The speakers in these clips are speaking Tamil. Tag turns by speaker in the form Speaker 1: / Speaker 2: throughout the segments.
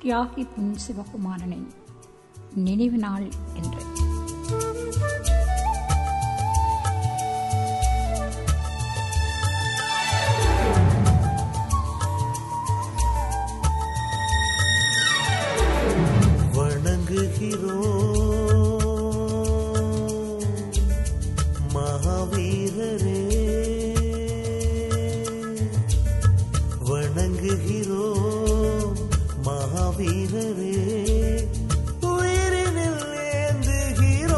Speaker 1: தியாகி பொன் சிவகுமாரனின் நினைவு நாள் என்று
Speaker 2: வணங்குகிறோம் மகாவீரரே வணங்குகிறோம் மகாவீரரே உயிரினில் ஏந்துகிறோம்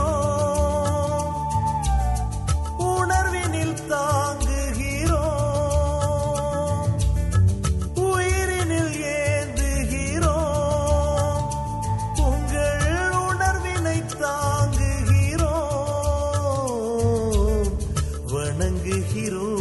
Speaker 2: உணர்வினில் தாங்குகிறோம் உயிரினில் ஏந்துகிறோம் உங்கள் உணர்வினை தாங்குகிறோம் வணங்குகிறோம்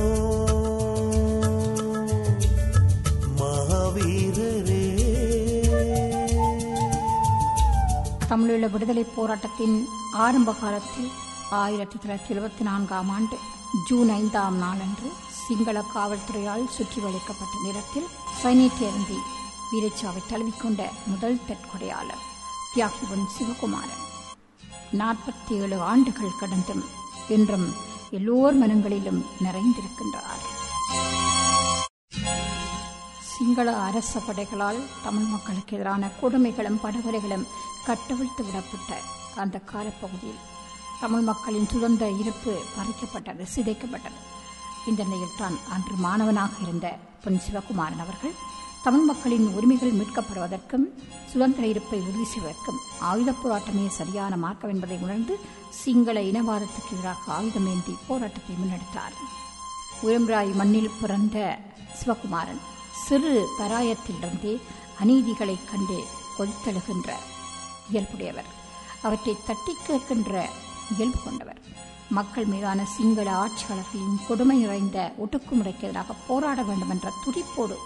Speaker 2: மகாவீரரே
Speaker 1: தமிழீழ விடுதலைப் போராட்டத்தின் ஆரம்ப காலத்தில் ஆயிரத்தி தொள்ளாயிரத்தி எழுபத்தி நான்காம் ஆண்டு ஜூன் ஐந்தாம் நாளன்று சிங்கள காவல்துறையால் சுற்றி வளைக்கப்பட்ட நேரத்தில் சைனியத்தை அருந்தி வீரச்சாவை தழுவிக்கொண்ட முதல் தற்கொலையாளர் தியாகிவன் சிவகுமாரன் நாற்பத்தி ஏழு ஆண்டுகள் கடந்தும் இன்றும் எல்லோர் மனங்களிலும் நிறைந்திருக்கின்றார் சிங்கள அரச படைகளால் தமிழ் மக்களுக்கு எதிரான கொடுமைகளும் படுகொலைகளும் கட்டவிழ்த்து விடப்பட்ட அந்த காலப்பகுதியில் தமிழ் மக்களின் சுதந்திர இருப்பு பறிக்கப்பட்டது சிதைக்கப்பட்டது இந்த நிலையில்தான் அன்று மாணவனாக இருந்த பொன் சிவகுமாரன் அவர்கள் தமிழ் மக்களின் உரிமைகள் மீட்கப்படுவதற்கும் சுதந்திர இருப்பை உறுதி செய்வதற்கும் ஆயுதப் போராட்டமே சரியான மார்க்கம் என்பதை உணர்ந்து சிங்கள இனவாதத்துக்கு எதிராக ஆயுதமேந்தி போராட்டத்தை முன்னெடுத்தார் உயம்பராய் மண்ணில் பிறந்த சிவகுமாரன் சிறு பராயத்திலிருந்தே அநீதிகளைக் கண்டு கொதித்தழுகின்ற இயல்புடையவர் அவற்றை தட்டி கேட்கின்ற இயல்பு கொண்டவர் மக்கள் மீதான சிங்கள ஆட்சியாளர்களின் கொடுமை நிறைந்த ஒடுக்குமுறைக்கு எதிராக போராட வேண்டும் என்ற துடிப்போடு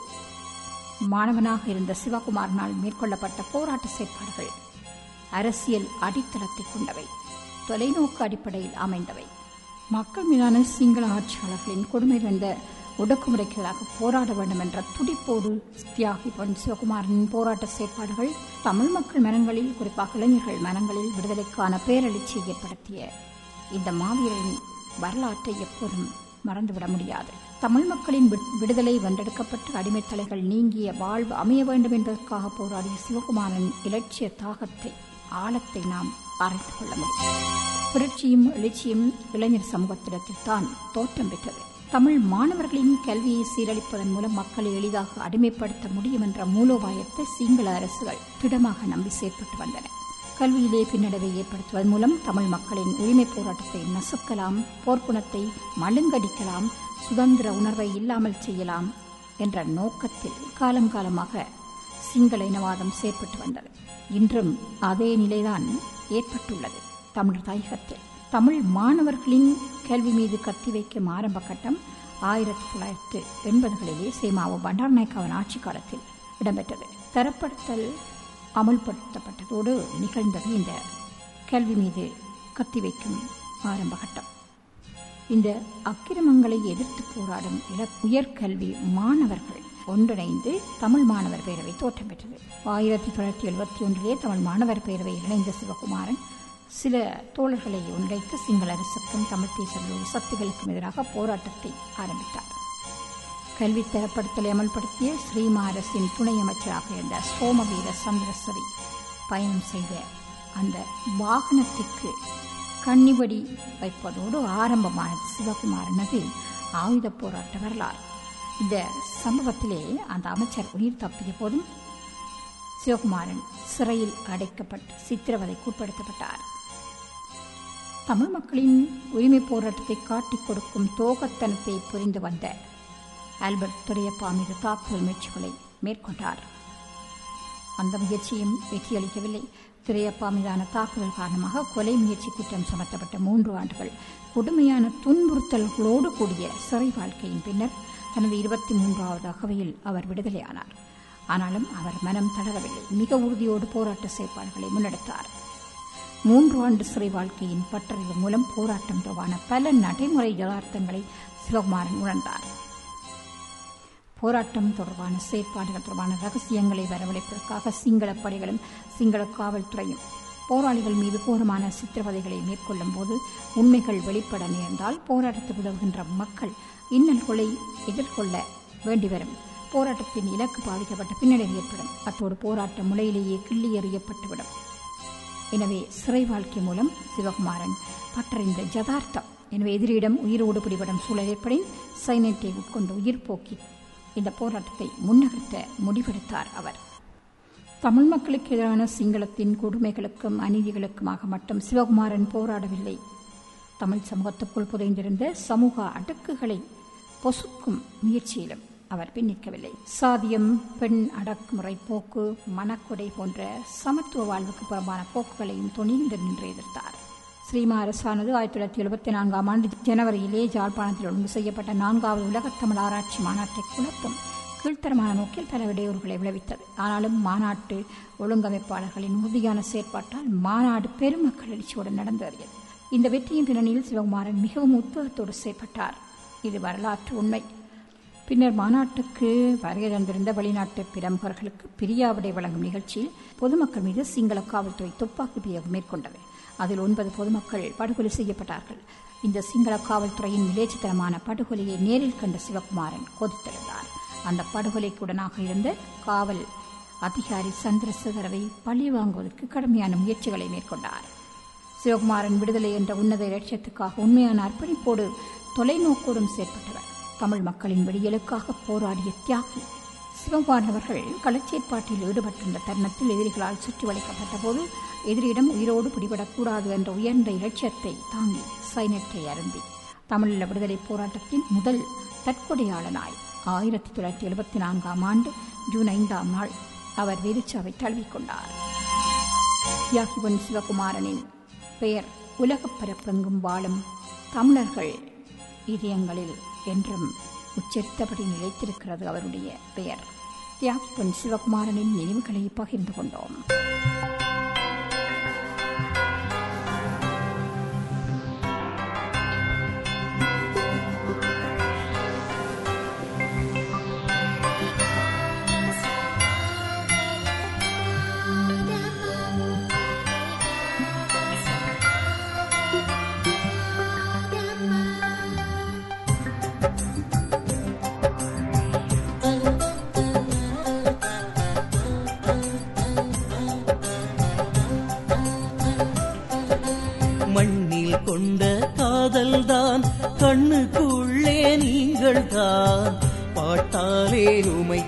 Speaker 1: மாணவனாக இருந்த சிவகுமாரனால் மேற்கொள்ளப்பட்ட போராட்ட செயற்பாடுகள் அரசியல் அடித்தளத்தை கொண்டவை தொலைநோக்கு அடிப்படையில் அமைந்தவை மக்கள் மீதான சிங்கள ஆட்சியாளர்களின் கொடுமை நிறைந்த ஒடுக்குமுறைக்கு எதிராக போராட வேண்டும் என்ற துடிப்போடு தியாகி பொன் சிவகுமாரனின் போராட்ட செயற்பாடுகள் தமிழ் மக்கள் மனங்களில் குறிப்பாக இளைஞர்கள் மனங்களில் விடுதலைக்கான பேரெழுச்சியை ஏற்படுத்திய இந்த மாவீரரின் வரலாற்றை எப்போதும் மறந்துவிட முடியாது தமிழ் மக்களின் வி- விடுதலை வென்றெடுக்கப்பட்டு அடிமைத்தலைகள் நீங்கிய வாழ்வு அமைய வேண்டும் என்பதற்காக போராடிய சிவகுமாரன் இலட்சிய தாகத்தை ஆழத்தை நாம் அறிந்து கொள்ள முடியும் புரட்சியும் எழுச்சியும் இளைஞர் சமூகத்திடத்தில் தான் தோற்றம் பெற்றது தமிழ் மாணவர்களின் கல்வியை சீரழிப்பதன் மூலம் மக்களை எளிதாக அடிமைப்படுத்த முடியும் என்ற மூலோபாயத்தை சிங்கள அரசுகள் திடமாக நம்பி செயற்பட்டு வந்தன கல்வியிலே பின்னடைவை ஏற்படுத்துவதன் மூலம் தமிழ் மக்களின் உரிமை போராட்டத்தை நசுக்கலாம் போர்க்குணத்தை மழுங்கடிக்கலாம் சுதந்திர உணர்வை இல்லாமல் செய்யலாம் என்ற நோக்கத்தில் காலங்காலமாக சிங்கள இனவாதம் செயற்பட்டு வந்தது இன்றும் அதே நிலைதான் ஏற்பட்டுள்ளது தமிழ் தாயகத்தில் தமிழ் மாணவர்களின் கல்வி மீது கத்தி வைக்கும் ஆரம்ப கட்டம் ஆயிரத்தி தொள்ளாயிரத்து எண்பதுகளிலே சேமாவு பண்டாரநாயக்காவின் ஆட்சி காலத்தில் இடம்பெற்றது தரப்படுத்தல் அமுல்படுத்தப்பட்டதோடு நிகழ்ந்தது இந்த கல்வி மீது கத்தி வைக்கும் ஆரம்ப கட்டம் இந்த அக்கிரமங்களை எதிர்த்து போராடும் இள- உயர்கல்வி மாணவர்கள் ஒன்றிணைந்து தமிழ் மாணவர் பேரவை தோற்றம் பெற்றது ஆயிரத்தி தொள்ளாயிரத்தி எழுபத்தி ஒன்றிலே தமிழ் மாணவர் பேரவையில் இணைந்த சிவகுமாரன் சில தோழர்களை ஒன்றிணைத்து சிங்கள அரசுக்கும் தமிழ் தேச விரோத சக்திகளுக்கும் எதிராக போராட்டத்தை ஆரம்பித்தார் கல்வி தரப்படுத்தலை அமல்படுத்திய ஸ்ரீமா அரசின் துணை அமைச்சராக இருந்த சோமவீர சந்திரசரி பயணம் செய்த அந்த வாகனத்திற்கு கண்ணிவடி வைப்பதோடு ஆரம்பமானது சிவகுமாரனது ஆயுத போராட்ட வரலாறு இந்த சம்பவத்திலே அந்த அமைச்சர் உயிர் தப்பிய போதும் சிவகுமாரன் சிறையில் அடைக்கப்பட்டு சித்திரவதைக்கு உட்படுத்தப்பட்டார் தமிழ் மக்களின் உரிமை போராட்டத்தை காட்டிக் கொடுக்கும் தோகத்தனத்தை புரிந்து வந்த ஆல்பர்ட் துரையப்பா மீது தாக்குதல் முயற்சிகளை மேற்கொண்டார் அந்த முயற்சியும் வெற்றியளிக்கவில்லை திரையப்பா மீதான தாக்குதல் காரணமாக கொலை முயற்சி குற்றம் சுமத்தப்பட்ட மூன்று ஆண்டுகள் கொடுமையான துன்புறுத்தல்களோடு கூடிய சிறை வாழ்க்கையின் பின்னர் தனது இருபத்தி மூன்றாவது அகவையில் அவர் விடுதலையானார் ஆனாலும் அவர் மனம் தளரவில்லை மிக உறுதியோடு போராட்ட செயற்பாடுகளை முன்னெடுத்தார் மூன்று ஆண்டு சிறை வாழ்க்கையின் பட்டறிவு மூலம் போராட்டம் தொடர்பான பல நடைமுறை யதார்த்தங்களை சிவகுமாரன் உணர்ந்தார் போராட்டம் தொடர்பான செயற்பாடுகள் தொடர்பான ரகசியங்களை வரவழைப்பதற்காக சிங்கள படைகளும் சிங்கள காவல்துறையும் போராளிகள் மீது கோரமான சித்திரவதைகளை மேற்கொள்ளும் போது உண்மைகள் வெளிப்பட நேர்ந்தால் போராட்டத்துக்கு உதவுகின்ற மக்கள் இன்னல்களை எதிர்கொள்ள வேண்டி வரும் போராட்டத்தின் இலக்கு பாதிக்கப்பட்ட பின்னடைவு ஏற்படும் அத்தோடு போராட்ட முளையிலேயே கிள்ளி எறியப்பட்டுவிடும் எனவே சிறை வாழ்க்கை மூலம் சிவகுமாரன் பற்றறிந்த ஜதார்த்தம் எனவே எதிரியிடம் உயிரோடு பிடிபடும் சூழல் ஏற்படின் சைனட்டை உட்கொண்டு உயிர் போக்கி இந்த போராட்டத்தை முன்னகர்த்த முடிவெடுத்தார் அவர் தமிழ் மக்களுக்கு எதிரான சிங்களத்தின் கொடுமைகளுக்கும் அநீதிகளுக்குமாக மட்டும் சிவகுமாரன் போராடவில்லை தமிழ் சமூகத்துக்குள் புதைந்திருந்த சமூக அடுக்குகளை பொசுக்கும் முயற்சியிலும் அவர் பின்னிற்கவில்லை சாதியம் பெண் அடக்குமுறை போக்கு மனக்கொடை போன்ற சமத்துவ வாழ்வுக்கு புறம்பான போக்குகளையும் துணிந்து நின்று எதிர்த்தார் ஸ்ரீமா அரசானது ஆயிரத்தி தொள்ளாயிரத்தி எழுபத்தி நான்காம் ஆண்டு ஜனவரியிலே ஜாழ்ப்பாணத்தில் ஒழுங்கு செய்யப்பட்ட நான்காவது உலகத்தமிழ் ஆராய்ச்சி மாநாட்டை குழப்பும் கீழ்த்தரமான நோக்கில் பல இடையூறுகளை விளைவித்தது ஆனாலும் மாநாட்டு ஒழுங்கமைப்பாளர்களின் உறுதியான செயற்பாட்டால் மாநாடு பெருமக்கள் எழுச்சியுடன் நடந்தேறியது இந்த வெற்றியின் பின்னணியில் சிவகுமாரன் மிகவும் உத்வேகத்தோடு செயற்பட்டார் இது வரலாற்று உண்மை பின்னர் மாநாட்டுக்கு வருகை தந்திருந்த வெளிநாட்டு பிரமுகர்களுக்கு பிரியாவிடை வழங்கும் நிகழ்ச்சியில் பொதுமக்கள் மீது சிங்கள காவல்துறை துப்பாக்கி பிரயோகம் மேற்கொண்டது அதில் ஒன்பது பொதுமக்கள் படுகொலை செய்யப்பட்டார்கள் இந்த சிங்கள காவல்துறையின் விலேச்சத்தனமான படுகொலையை நேரில் கண்ட சிவகுமாரன் கொதித்தெழுந்தார் அந்த படுகொலைக்குடனாக இருந்த காவல் அதிகாரி சந்திரசேகரவை பழி வாங்குவதற்கு கடுமையான முயற்சிகளை மேற்கொண்டார் சிவகுமாரன் விடுதலை என்ற உன்னத இலட்சியத்துக்காக உண்மையான அர்ப்பணிப்போடு தொலைநோக்கோடும் செயற்பட்டவர் தமிழ் மக்களின் விடியலுக்காக போராடிய தியாகி சிவகுமாரன் அவர்கள் களச்சேற்பாட்டில் ஈடுபட்டிருந்த தருணத்தில் எதிரிகளால் சுற்றி வளைக்கப்பட்ட போது எதிரியிடம் உயிரோடு பிடிபடக்கூடாது என்ற உயர்ந்த இலட்சியத்தை தாங்கி சைனத்தை அருந்தி தமிழீழ விடுதலை போராட்டத்தின் முதல் தற்கொடையாளனாய் ஆயிரத்தி தொள்ளாயிரத்தி எழுபத்தி நான்காம் ஆண்டு ஜூன் ஐந்தாம் நாள் அவர் வீரச்சாவை தழுவிக்கொண்டார் தியாகிவன் சிவகுமாரனின் பெயர் உலகப் பரப்பெங்கும் வாழும் தமிழர்கள் இதயங்களில் என்றும் உச்சரித்தபடி நிலைத்திருக்கிறது அவருடைய பெயர் தியாகிவன் சிவகுமாரனின் நினைவுகளை பகிர்ந்து கொண்டோம்
Speaker 3: மண்ணில் கொண்ட காதல்தான் கண்ணுக்குள்ளே நீங்கள் தான் பாட்டாலே உமை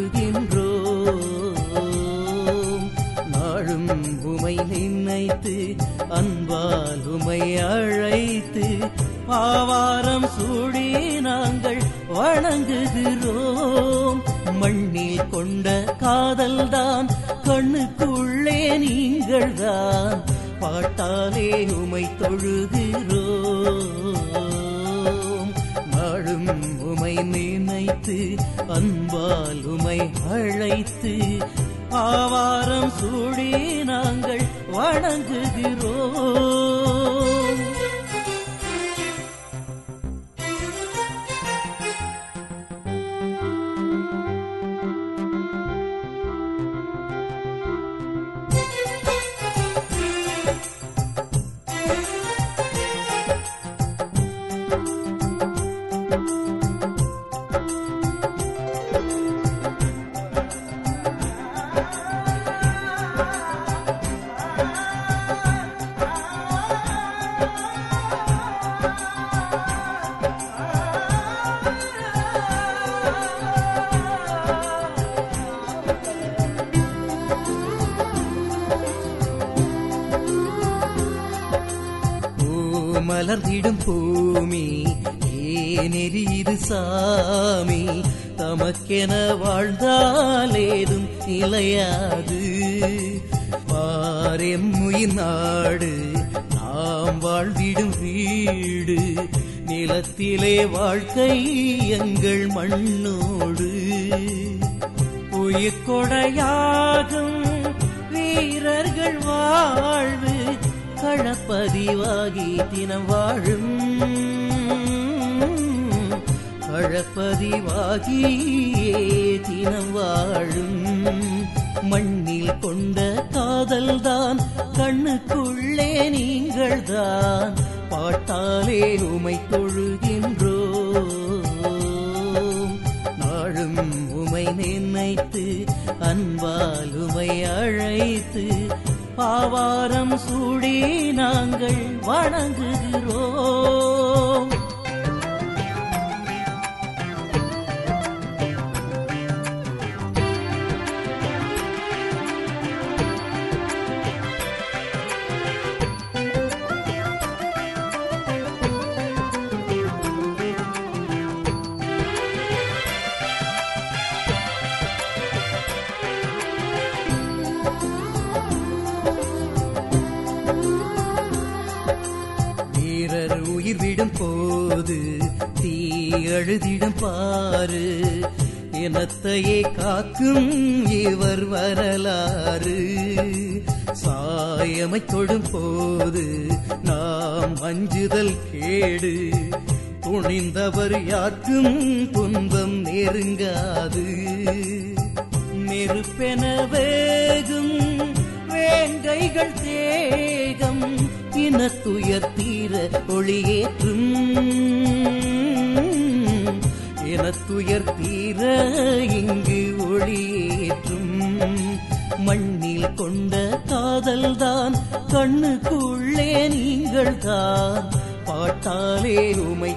Speaker 3: தொழுகின்றோம் நாளும் உமை நினைத்து அன்பால் உமை அழைத்து ஆவாரம் சூடி நாங்கள் வணங்குகிறோம் மண்ணில் கொண்ட காதல்தான் கண்ணுக்குள்ளே நீங்கள் தான் பாட்டாலே உமை தொழுகிறோம் நாளும் உமை நினைத்து அன்பால் உமை அழைத்து ஆவாரம் சூடி நாங்கள் வணங்குகிறோம் பூ மலர்ந்திடும் பூமி ஏனெறிது சாமி தமக்கென வாழ்ந்தாலேதும் நிலையாது பாரெம்முயிர் நாடு நாம் வாழ்ந்திடும் வீடு நிலத்திலே வாழ்க்கை எங்கள் மண்ணோடு உயிர் கொடையாகும் வீரர்கள் வாழ்வு களப்பதிவாகி தினம் வாழும் களப்பதிவாகி பதிவாகியே தினம் வாழும் மண்ணில் கொண்ட காதல்தான் கண்ணுக்குள்ளே நீங்கள்தான் பாட்டாலே உமை தொழுகின்றோம் நாளும் உமை நினைத்து அன்பால் உமை அழைத்து பாவாரம் சூடி நாங்கள் வணங்குகிறோம் வீரர் உயிர் விடும் போது தீ அழுதிடும் பாரு இனத்தையே காக்கும் இவர் வரலாறு சாயமை தொடும் போது நாம் அஞ்சுதல் கேடு துணிந்தவர் யாருக்கும் துன்பம் நெருங்காது நெருப்பென வேகும் வேங்கைகள் தேகம் இனத்துயர் தீர ஒளியேற்றும் இனத்துயர் தீர இங்கு ஒளியேற்றும் மண்ணில் கொண்ட காதல்தான் கண்ணுக்குள்ளே நீங்கள் தான் பாட்டாலே உமை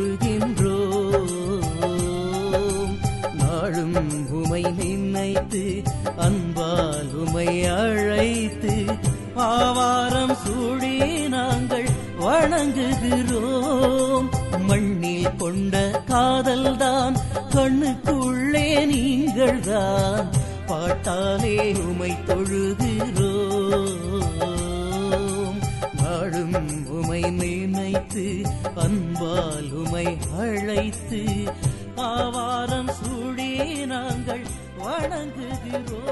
Speaker 3: தொழுகின்றோம் நாளும் உமை நினைத்து அன்பால் உமை அழைத்து ஆவாரம் சூடி நாங்கள் வணங்குகிறோம் மண்ணில் கொண்ட காதல்தான் கண்ணுக்குள்ளே நீங்கள் தான் பாட்டாலே உமை தொழுகிறோம் நாளும் உமை நினைத்து அன்பால் உமை அழைத்து ஆவாரம் சூடி நாங்கள் வணங்குகிறோம்